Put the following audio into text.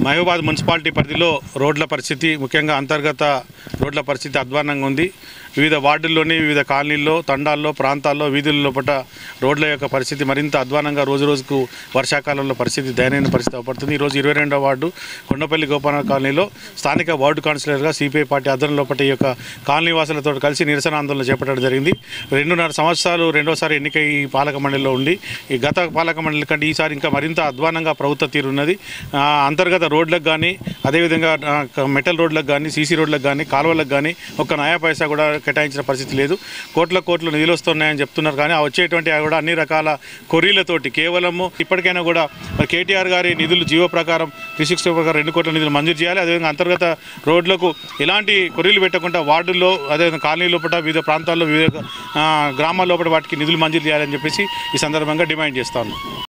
Mahabubabad municipality పరిధిలో రోడ్ల పరిస్థితి ముఖ్యంగా అంతర్గత రోడ్ల పరిస్థితి అధ్వానంగా ఉంది వివిధ వార్డుల్లోని వివిధ కాలనీల్లో తండాల్లో ప్రాంతాల్లో వీధుల లోపల రోడ్ల యొక్క పరిస్థితి మరింత అధ్వానంగా రోజు రోజుకు వర్షాకాలంలో పరిస్థితి దయనీయ పరిస్థితి అవపడుతుంది ఈరోజు ఇరవై రెండవ వార్డు కొండపల్లి గోపాల కాలనీలో స్థానిక వార్డు కౌన్సిలర్గా సిపిఐ పార్టీ ఆధ్వర్యం లోపల ఈ యొక్క కాలనీ వాసులతో కలిసి నిరసన ఆందోళన చేపట్టడం జరిగింది రెండున్నర సంవత్సరాలు రెండోసారి ఎన్నిక ఈ పాలక మండలిలో ఉండి ఈ గత పాలక మండలి కంటే ఈసారి ఇంకా మరింత అధ్వానంగా ప్రభుత్వ తీరు ఉన్నది ఆ, అంతర్గత రోడ్లకు కానీ అదేవిధంగా ఆ, క- మెటల్ రోడ్లకు కానీ సీసీ రోడ్లకు కానీ కాలువలకు కానీ ఒక్క నయా పైసా కూడా కేటాయించిన పరిస్థితి లేదు కోట్ల కోట్లు నిధులు వస్తున్నాయని చెప్తున్నారు కానీ ఆ వచ్చేటువంటి ఆ కూడా అన్ని రకాల కొర్రీలతోటి కేవలము ఇప్పటికైనా కూడా మరి కేటీఆర్ గారి నిధులు జీవో ప్రకారం త్రీ సిక్స్టీ ప్రకారం రెండు కోట్ల నిధులు మంజూరు చేయాలి అదేవిధంగా అంతర్గత రోడ్లకు ఎలాంటి కొర్రీలు పెట్టకుండా వార్డుల్లో అదేవిధంగా కాలనీ లోపల వివిధ ప్రాంతాల్లో వివిధ ఆ, గ్రామాల లోపల వాటికి నిధులు మంజూరు చేయాలని చెప్పేసి ఈ సందర్భంగా డిమాండ్ చేస్తాను